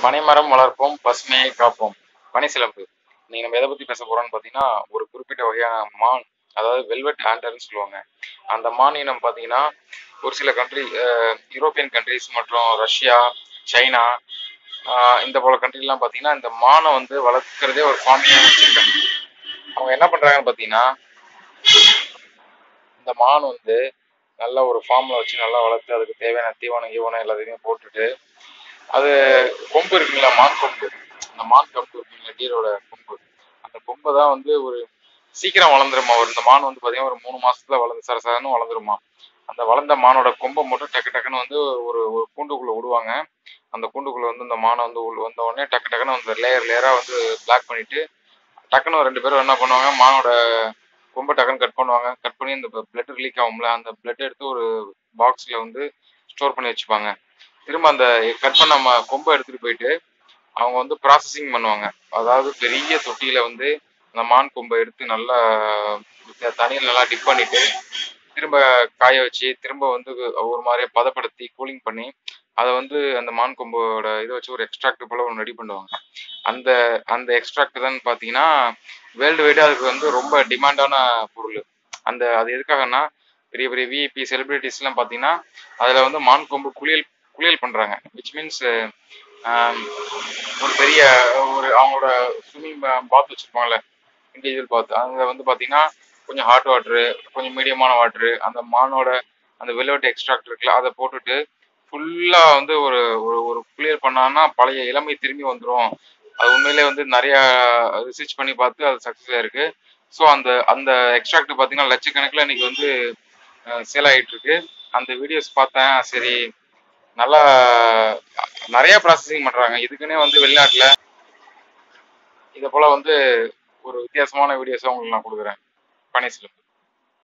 பனைமரம் வளர்ப்போம் பசுமையை காப்போம் பனைசிலம்பு இன்னைக்கு நம்ம எதை பத்தி பேச போறோம்னு பாத்தீங்கன்னா ஒரு குறிப்பிட்ட வகையான மான் அதாவது வெல்வெட் ஆண்டர்னு சொல்லுவாங்க அந்த மான் இனம் பாத்தீங்கன்னா ஒரு சில கண்ட்ரி யூரோப்பியன் கண்ட்ரிஸ் மற்றும் ரஷ்யா சைனா ஆஹ் இந்த போல கண்ட்ரிலாம் பாத்தீங்கன்னா இந்த மானை வந்து வளர்க்கறதே ஒரு ஃபார்மியா வச்சிருக்காங்க அவங்க என்ன பண்றாங்கன்னு பாத்தீங்கன்னா இந்த மான் வந்து நல்ல ஒரு ஃபார்ம்ல வச்சு நல்லா வளர்த்து அதுக்கு தேவையான தீவனம் கீவனம் எல்லாத்தையுமே போட்டுட்டு அது கொம்பு இருக்குங்களா மான் கொம்பு அந்த மான் கொம்பு இருக்குங்களா டீரோட கொம்பு அந்த கொம்பை தான் வந்து ஒரு சீக்கிரம் வளர்ந்துருமா ஒரு இந்த மான் வந்து பாத்தீங்கன்னா ஒரு மூணு மாசத்துல வளர்ந்து சரசரன்னு வளர்ந்துருமா அந்த வளர்ந்த மானோட கொம்பை மட்டும் டக்கு டக்குன்னு வந்து ஒரு ஒரு கூண்டுக்குள்ள விடுவாங்க அந்த கூண்டுக்குள்ள வந்து இந்த மானை வந்து உள்ள வந்த உடனே டக்கு டக்குன்னு அந்த லேயர் லேயரா வந்து பிளாக் பண்ணிட்டு டக்குன்னு ரெண்டு பேரும் என்ன பண்ணுவாங்க மானோட கொம்பை டக்குன்னு கட் பண்ணுவாங்க கட் பண்ணி இந்த பிளட் லீக் ஆகும்ல அந்த பிளட் எடுத்து ஒரு பாக்ஸ்ல வந்து ஸ்டோர் பண்ணி வச்சுப்பாங்க திரும்ப அந்த கட் பண்ண ம- கொம்பை எடுத்துட்டு போயிட்டு அவங்க வந்து ப்ராசஸிங் பண்ணுவாங்க அதாவது பெரிய தொட்டியில வந்து அந்த மான் கொம்பை எடுத்து நல்லா த- தண்ணியில நல்லா டிப் பண்ணிட்டு திரும்ப காய வச்சு திரும்ப வந்து ஒரு மாதிரி பதப்படுத்தி கூலிங் பண்ணி அதை வந்து அந்த மான் கொம்போட இதை வச்சு ஒரு எக்ஸ்ட்ராக்ட் போல ஒன்று ரெடி பண்ணுவாங்க அந்த அந்த எக்ஸ்ட்ராக்ட் தான் பார்த்தீங்கன்னா வேர்ல்டு வைடு அதுக்கு வந்து ரொம்ப டிமாண்டான பொருள் அந்த அது எதுக்காகன்னா பெரிய பெரிய விஐபி செலிபிரிட்டிஸ்லாம் பார்த்தீங்கன்னா அதில் வந்து மான் கொம்பு குளியல் குளியல் பண்ணுறாங்க விச் மீன்ஸ் ஒரு பெரிய ஒரு அவங்களோட ஸ்விம்மிங் பாத் வச்சுருப்பாங்கல்ல இண்டிவிஜுவல் பாத் அங்கே வந்து பார்த்தீங்கன்னா கொஞ்சம் ஹாட் வாட்ரு கொஞ்சம் மீடியமான வாட்ரு அந்த மானோட அந்த வெல்வெட் எக்ஸ்ட்ராக்ட் இருக்குல்ல அதை போட்டுட்டு ஃபுல்லாக வந்து ஒரு ஒரு ஒரு குளியல் பண்ணான்னா பழைய இளமை திரும்பி வந்துடும் அது உண்மையிலே வந்து நிறைய ரிசர்ச் பண்ணி பார்த்து அது சக்ஸஸ் ஆயிருக்கு ஸோ அந்த அந்த எக்ஸ்ட்ராக்ட் பார்த்தீங்கன்னா லட்சக்கணக்கில் இன்னைக்கு வந்து சேல் ஆகிட்டு இருக்கு அந்த வீடியோஸ் பார்த்தேன் சரி நல்லா நிறைய ப்ராசஸிங் பண்ணுறாங்க இதுக்குன்னே வந்து வெளிநாட்டில் இதை போல் வந்து ஒரு வித்தியாசமான வீடியோஸை உங்களுக்கு நான் கொடுக்குறேன் பனீர் சிலம்பு